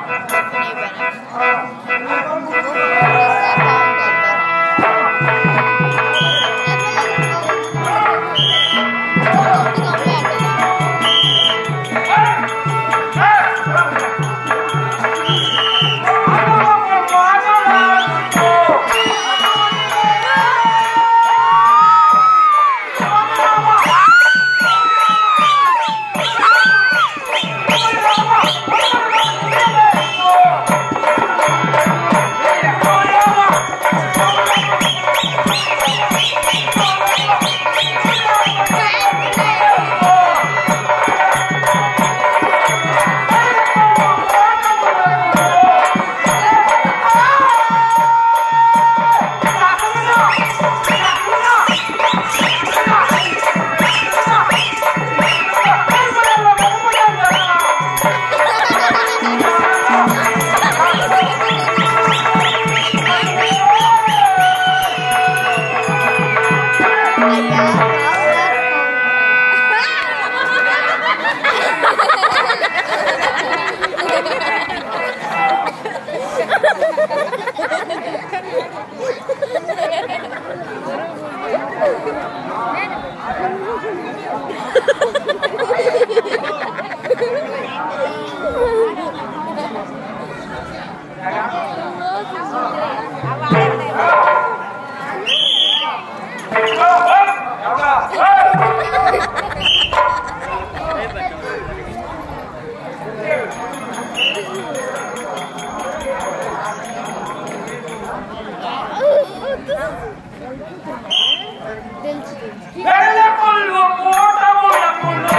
వెల్లకుళ్ళు కూటములకుళ్ళు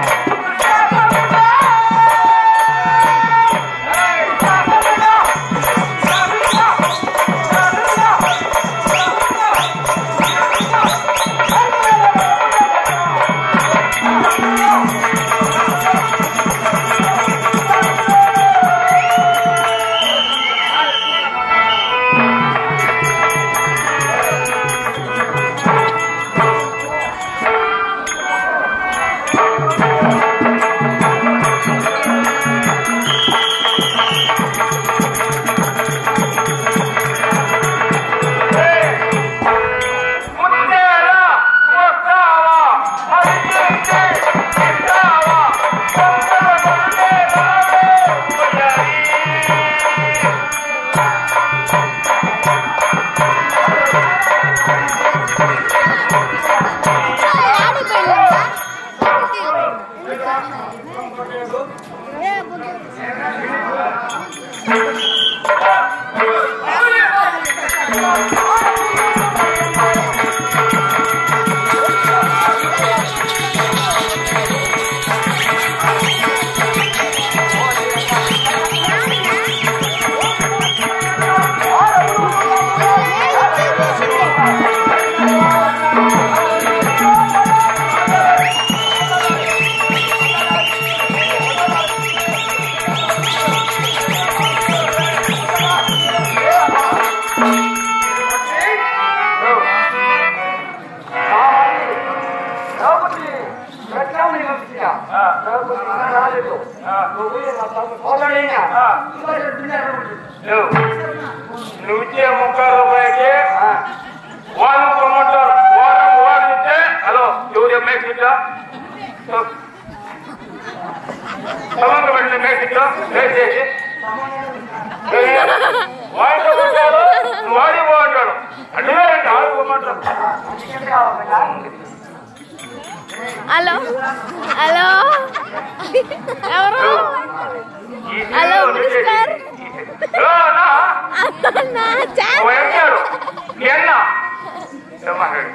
ముత్తేరా వస్తావా హరిచేస్తే తింటావా కొందరు ముత్తేరా పోయాయి నువ్వు నువ్వు ఇచ్చే ముప్పై రూపాయలకి వాళ్ళు ప్రమోటర్ వారం వారం ఇస్తే హలో ఎవరు మేక్ ఇట్లా సమంగా పెట్టిన మేక్ ఇట్లా మేక్ చేసి వాడితో కొట్టాడు నువ్వు వాడి బాగుంటాడు అంటే ఆడు పోమంటాడు హలో హలో ఎవరు హలో మిస్టర్ నా చా పోయాడు ఎన్న మాట్లాడు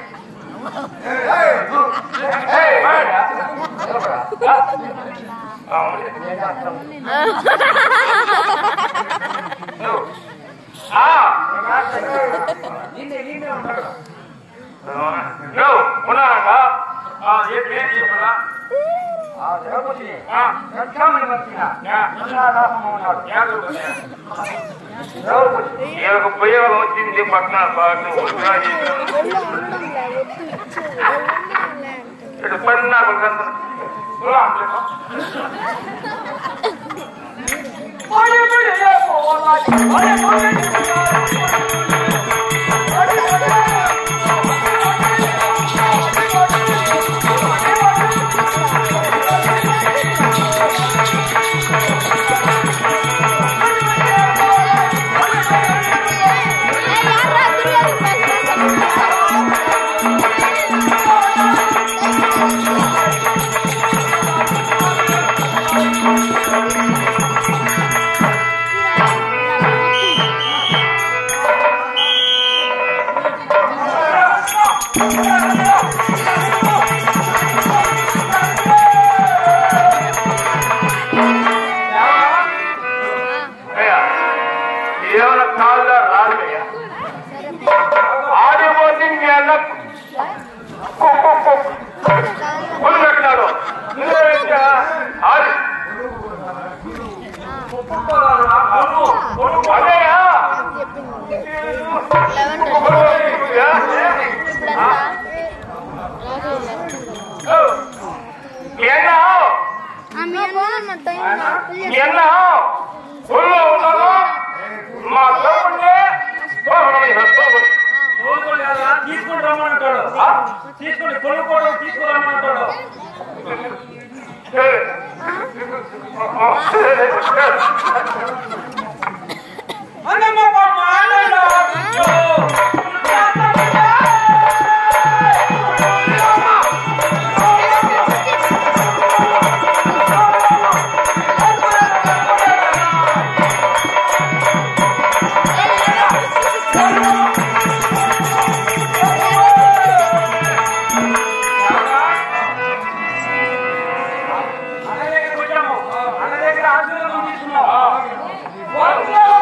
ఉన్నాక ఏంటి ఏంటి చెప్పరా ఈయనకు ఉపయోగం వచ్చింది పట్న పాటు ఇటు పడినా పడి పడి అయ్యా ఏమైనా కాళ్ళ రాదయ్యా ఆడిపోతే ఇంకేమన్నా పుల్లు పెట్టినాడు ఆడి అదయ్యా ఏనా ఏనా ఊళ్ళో ఉన్నాను మా తమ్ముడిని తీసుకుని రమ్మంటాడు తీసుకుని కొనుక్కోవడం తీసుకుని రమ్మంటాడు అన్న దగ్గరికి వచ్చాము అన్న దగ్గర ఆశీర్వాదం తీసుకున్నాం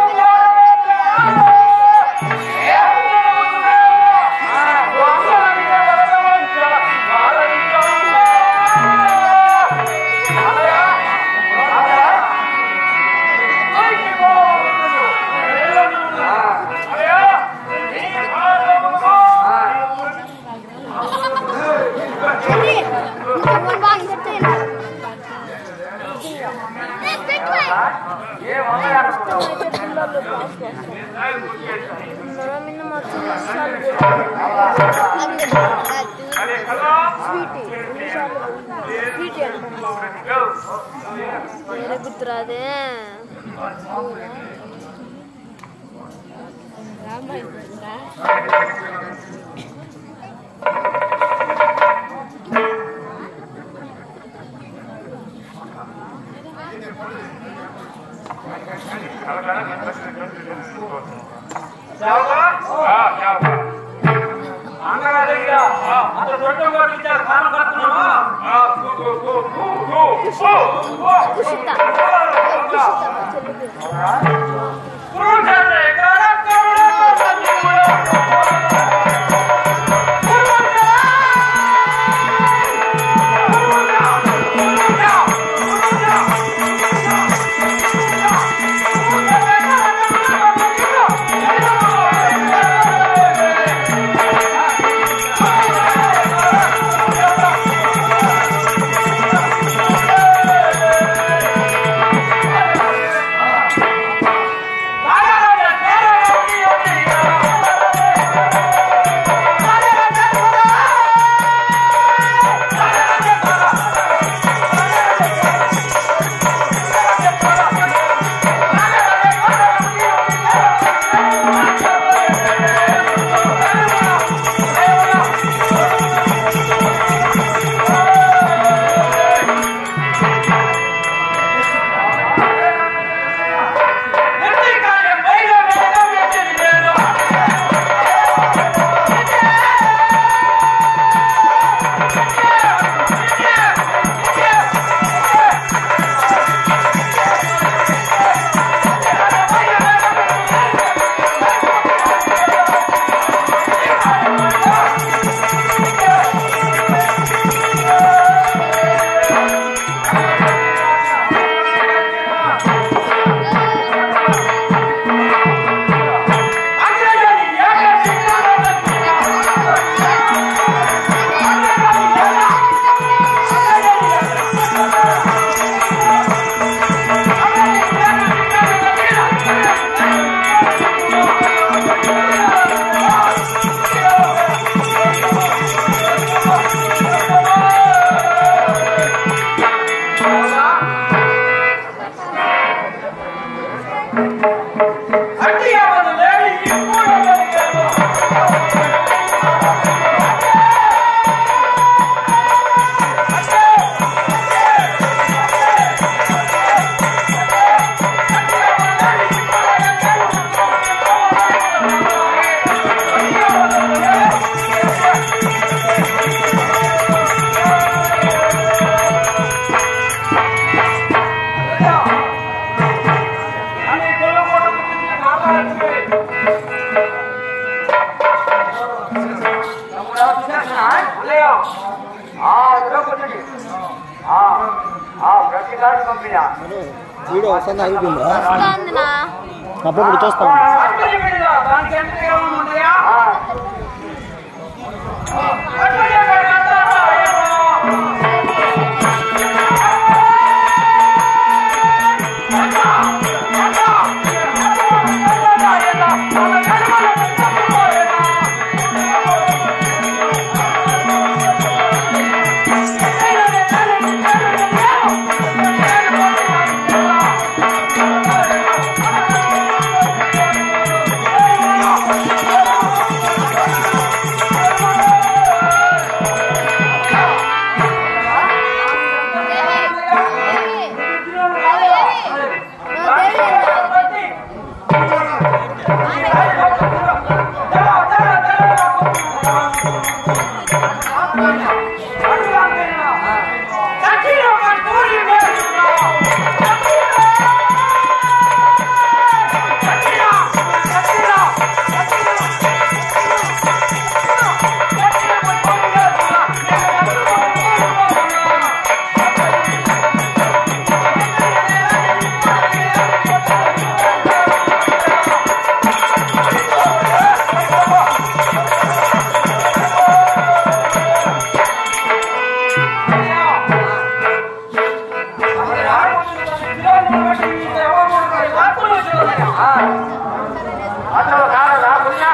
వేరే గుర్తురాదే అన్నగారి దగ్గర అతను సొంతం కూడా ఇచ్చారు కాలం కడుతున్నామా కుషిత అట్టి అవదు లేని ఇప్పుడు కలిగేను. అని కొల్లగొట్ట పుట్టిన కాపాడండి. తమ్ముడా, చూసేస్తున్నా? ఉదయం. ఆ, అదిగో కూర్చోండి. ఆ, ఆ, ప్రతి కార్డు పంపినా వీడియో వస్తుంది అయిపోయిందా వస్తుందినా అప్పుడప్పుడు చూస్తాం అక్కడి మీద దానికి ఎంత ఏమైనా ఉంటాయా? అక్కడి మీద ఎంత ఏమో. అసలు కాదా పుణ్య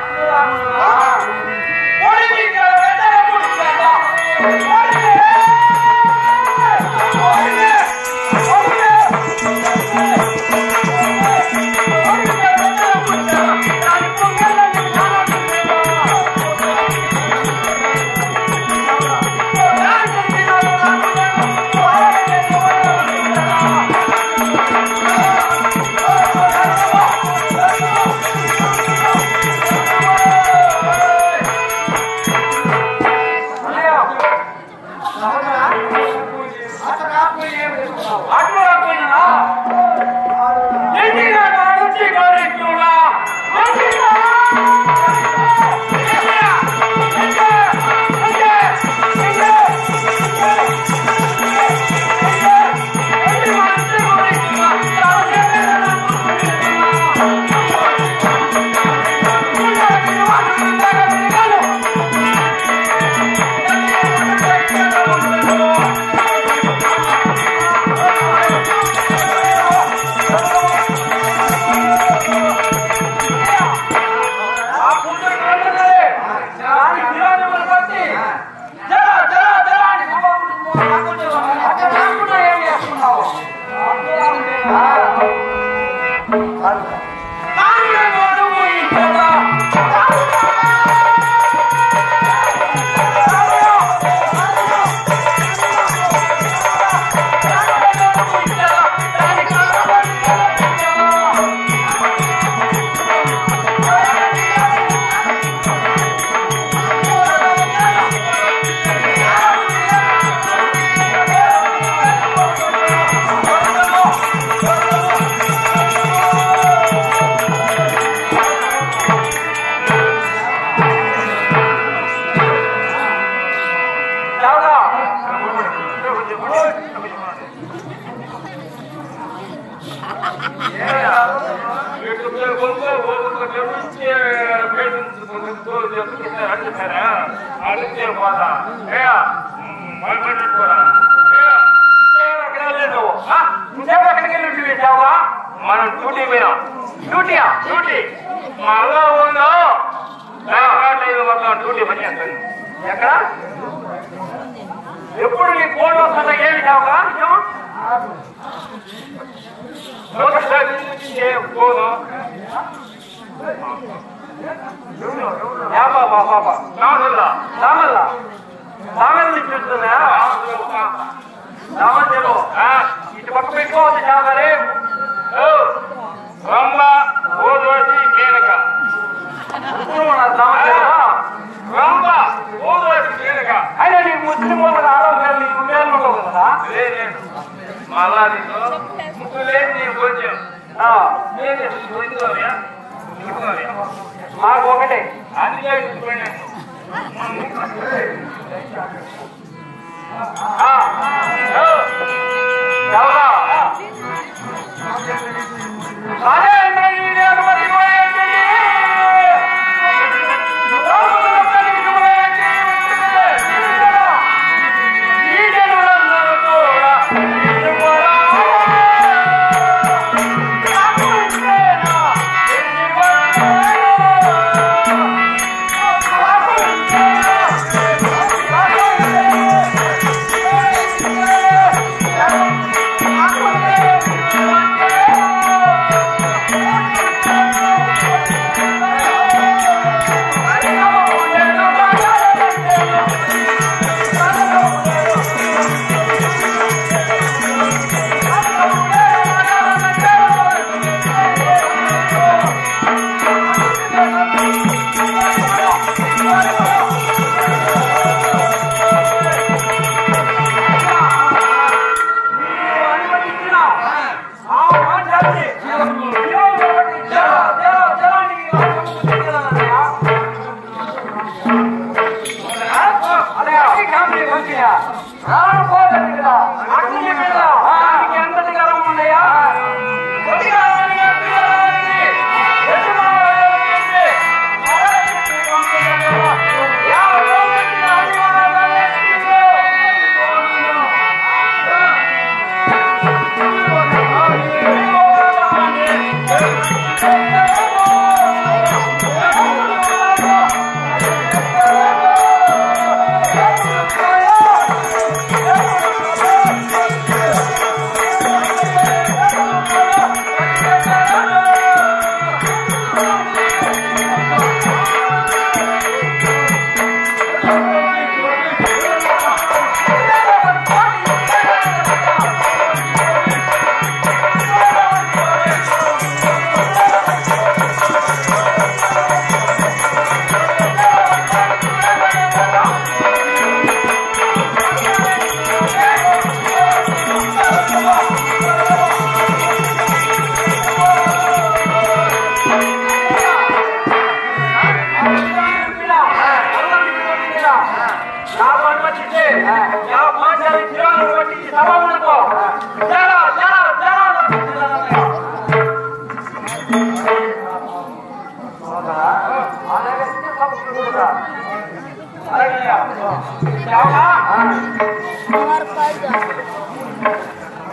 మనం డ్యూటీ పోయినాం డ్యూటీయా డ్యూటీ మళ్ళా ఉందో లేదు మొత్తం డ్యూటీ పని చేస్తాను ఎక్కడ ఎప్పుడు నీ ఫోన్ వస్తుందా ఏమి చావుగా యాబా బాబా రామల్ల రామల్ నుంచి చూస్తున్నా రామల్ చెప్పు ఇటు పక్క పెట్టుకోవచ్చు చావరే రంభ ఓదోసి మేనక రంభ ఓదోసి మేనక అయినా నీకు ముస్లిం వాళ్ళకి ఆడవాళ్ళు నీకు మేలు ఉండవు కదా లేదు మళ్ళా నీకు ముక్కు లేదు నీకు కొంచెం ఆ, లేదు ఎందుకోవ్యా ఎందుకోవ్యా మాకు ఒకటే అందుకే చూడండి हमारे पास जाओ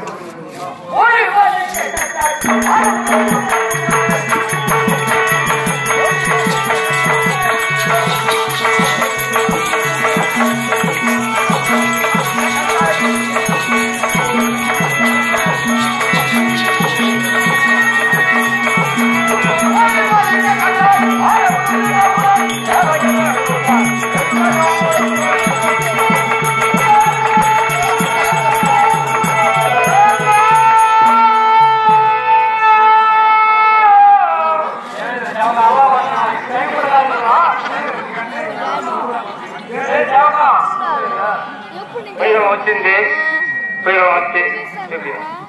ఎప్పుడు నీకు పైరం వచ్చింది పైరం వచ్చి చెప్పి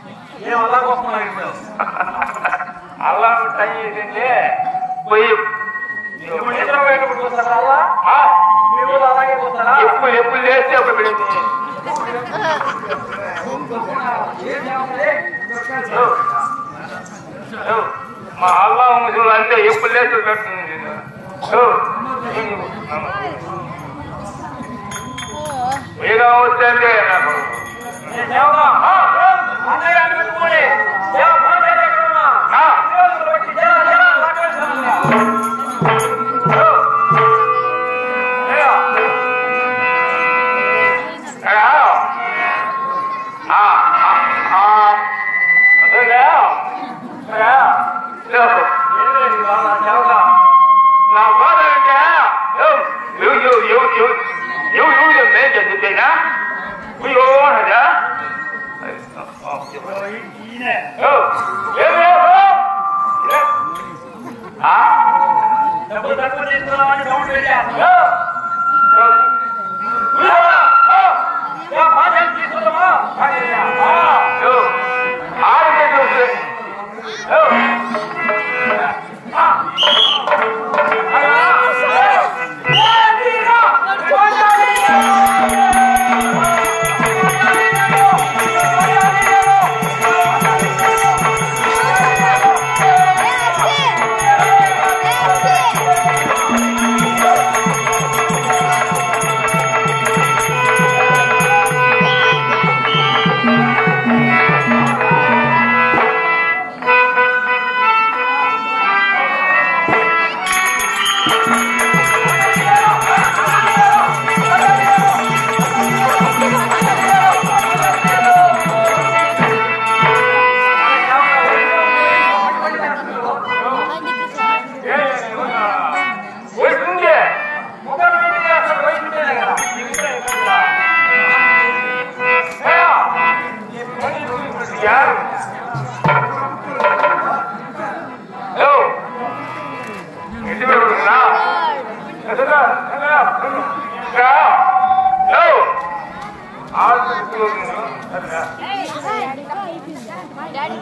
అలా టైం చేసింది పోయి ఆ, ఎప్పుడు ఎప్పుడు లేస్తే అప్పుడు పెడింది మా అల్లా ముసులు అంటే ఎప్పుడు లేస్తే పెడుతుంది వేగం వస్తే నాకు ఆ, ఆ, ఆ, ఆ, అదేగా డబ్బులు తక్కువ తీసుకున్నామని సౌండ్ పెట్టారు వస్తుందే మొబైల్ మీటింగ్ అసలు వస్తుందే కదా ఇంకా ఎక్కువ యార్ హలో ఇంటి పెరుగుతుందా హలో డాడీ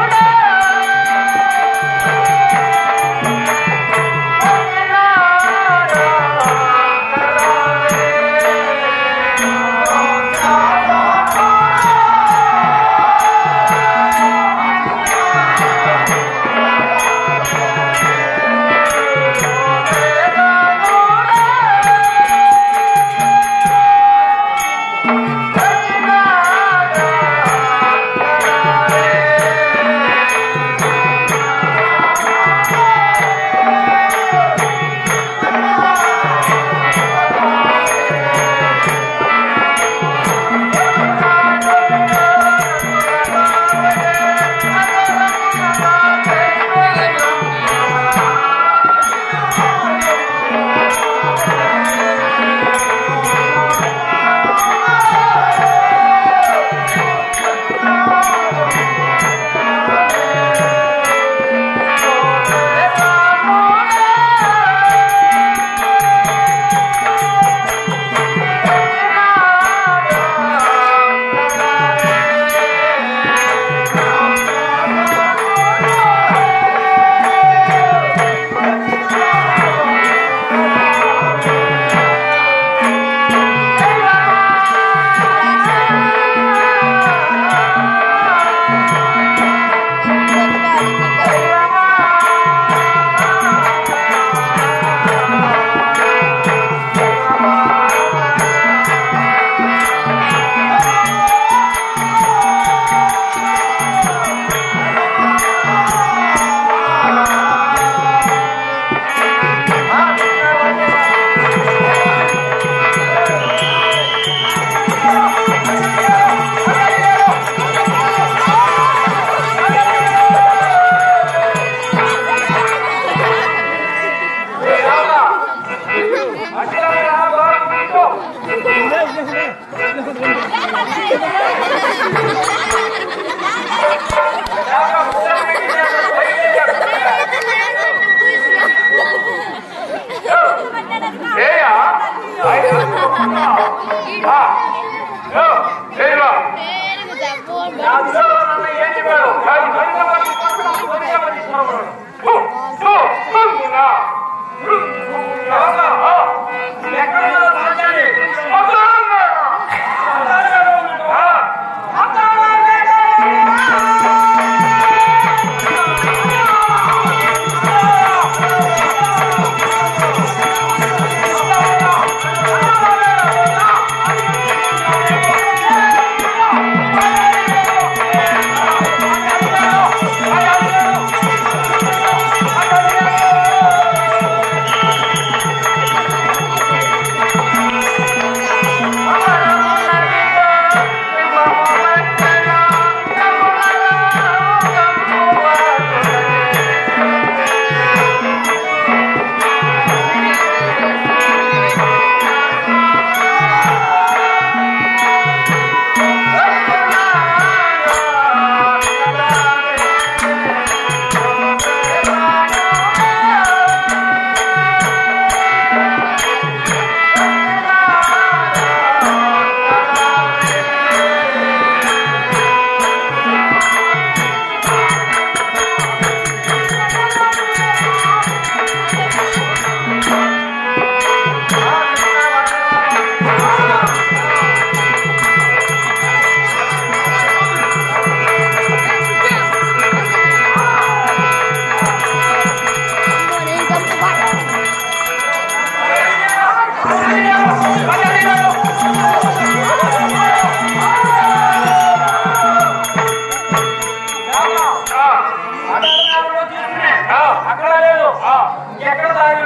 ఆ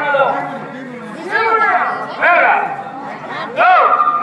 లేరా ఓ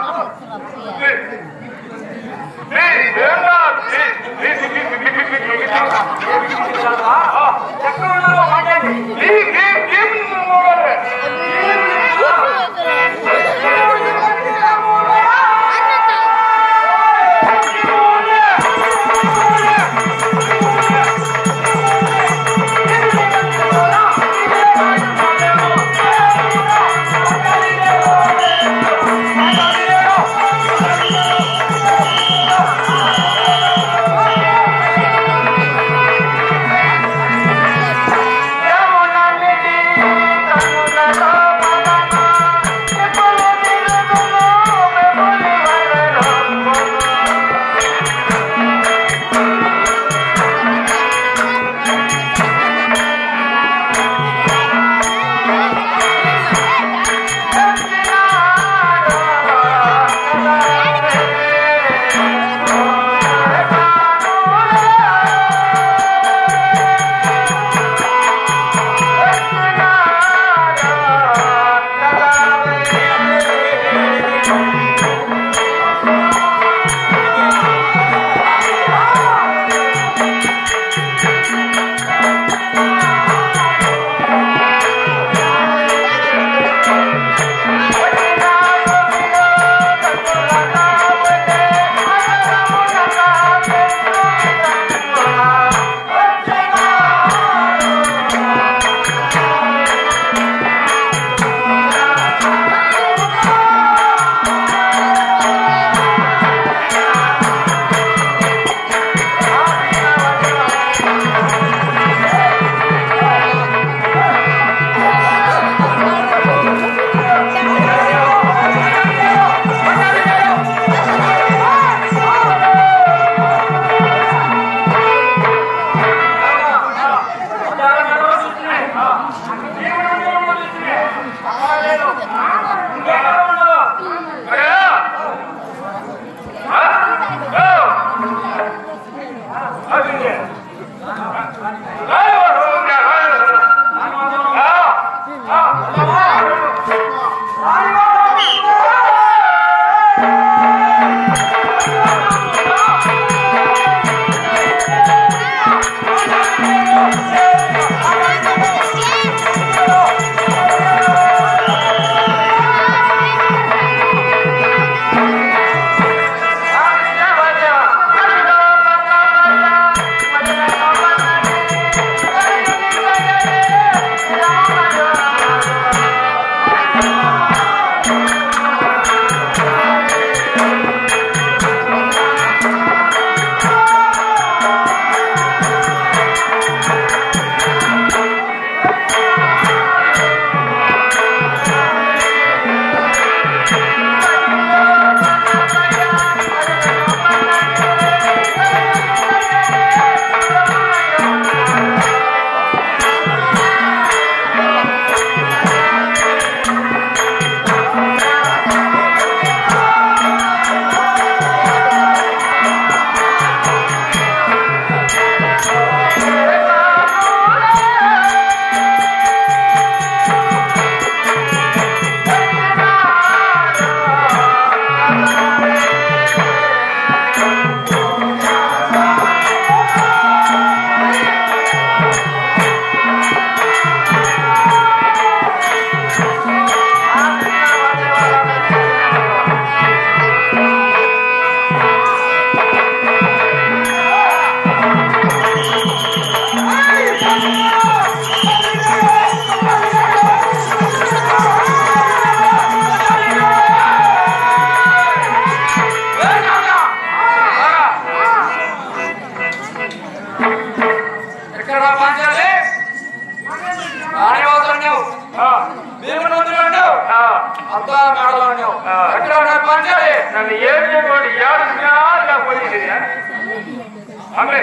ఎక్కడ పంచాలి రాణివాసం ఉన్నావు భీముని వంతులు ఉన్నావు అంతా మేడలో ఉన్నావు ఎక్కడ ఉన్నాయి పంచాలి నన్ను ఏం చేయకూడదు ఏడు నిమిషాలుగా పోయింది అమ్మే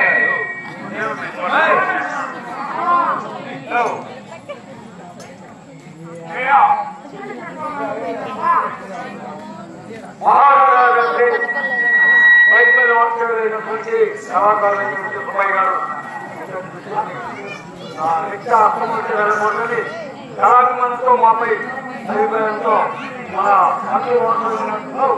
మహారాజు బైక్ మీద వాక్యం చూసి సమాకాలం అమ్మాయి గారు రిక్షా అక్రమించి వెళ్ళకూడదని కళాభిమానంతో మాపై అభిప్రాయంతో మన మంత్రి వాసులు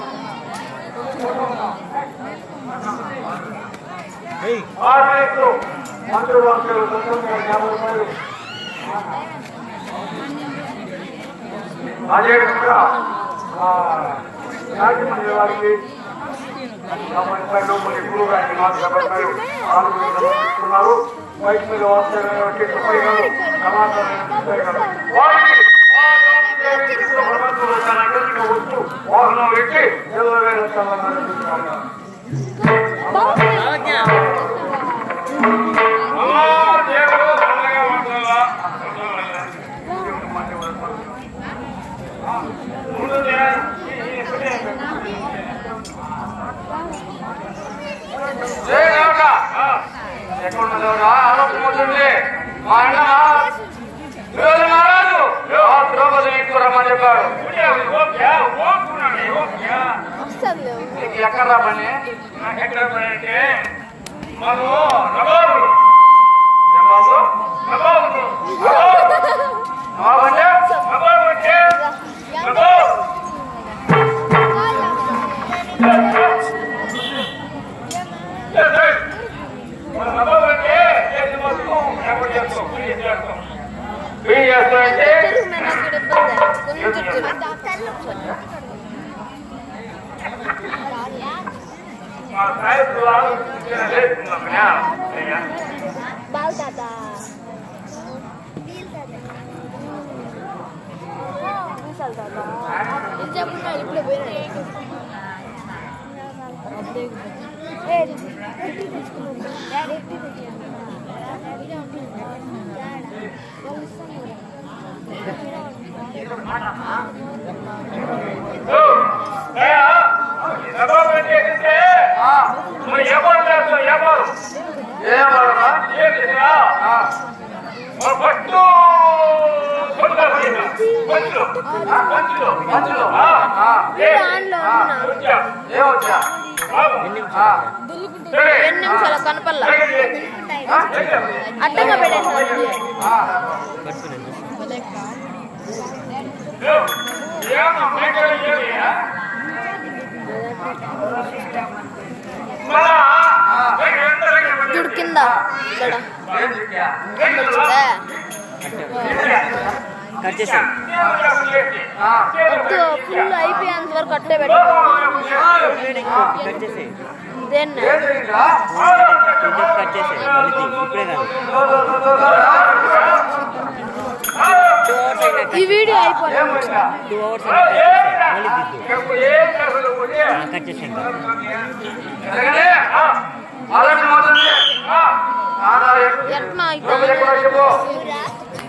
ఆర్మీకు మంత్రి వాసులు తొమ్మిది యాభై రూపాయలు అదేవిధంగా రాజమండ్రి వారికి యాభై రూపాయలు మరి గురువు గారికి నాలుగు యాభై రూపాయలు నాలుగు వందలు ఇస్తున్నారు బైక్ మీద వస్తున్నటువంటి సుబ్బయ్య గారు కళాకారులు సుబ్బయ్య గారు వారికి భగవంతుడు తన ఇంటికి వస్తూ వాహనం ఎక్కి ఇరవై వేల చల్లగా అమ్మా దేవుడు చల్లగా ఉండాలా ముందు ఎక్కడ దేవుడా ఆలోచన అవుతుంది మా అన్న ఈరోజు మహారాజు ఆ ద్రౌపది ఇంటికి రమ్మని చెప్పాడు వస్తుంది నీకు ఎక్కడ రా పని ఎక్కడ పడంటే మనము నవాబులు ఏమాసు? నవాబులు నవాబంటే నవాబు అంటే నవాబు మన నవాబు అంటే చేతి మొత్తం ఎక్కడ చేస్తాం ఫ్రీ చేస్తాం ఫ్రీ చేస్తానంటే తెలుగు మీద నాకు ఇబ్బంది కొంచెం తెలుగు మా సాయిబు వాళ్ళు చేస్తున్నాం అయ్యా బాగు తాత ఇది చెప్పున్నాడు ఇప్పుడే పోయినాడు ఏ, ఎట్టి తెచ్చుకున్నాడు. డాడీ ఎట్టి తెచ్చుకున్నాడు. వాళ్ళు ఇస్తాను కదా. నవాబు అంటే ఏంటంటే మనం వ్యాపారం చేస్తాం వ్యాపారం ఏమన్నా ఏం చేసినా మన ఫస్ట్ పంచులు పంచులు పంచులు మంచులు ఆ, ఆ, ఏ, దానిలో ఆ. ఉన్నా. వచ్చా ఏమొచ్చా బాబు ఆ, సరే రెండు నిమిషాలు కనపల్లా ఆ, అడ్డంగా పెట్టేసాను ఆ. ఏమన్నా మేకలు ఏమియా మన చూడు కింద ఇక్కడ ఏం చెప్పా? వచ్చిందా ఆ, వద్దు ఫుల్ అయిపోయేంత వరకు అట్టే పెట్టు దేన్ని ఏం జరిగిందా? ఈ వీడియో అయిపోయింది ఏమైందా? జరగలే? ఆ, అలాంటి మాత్రమే. ఆ, నాన్న, ఎట్లా లోపలికి ఎక్కడ చెప్పు అయిపోయింది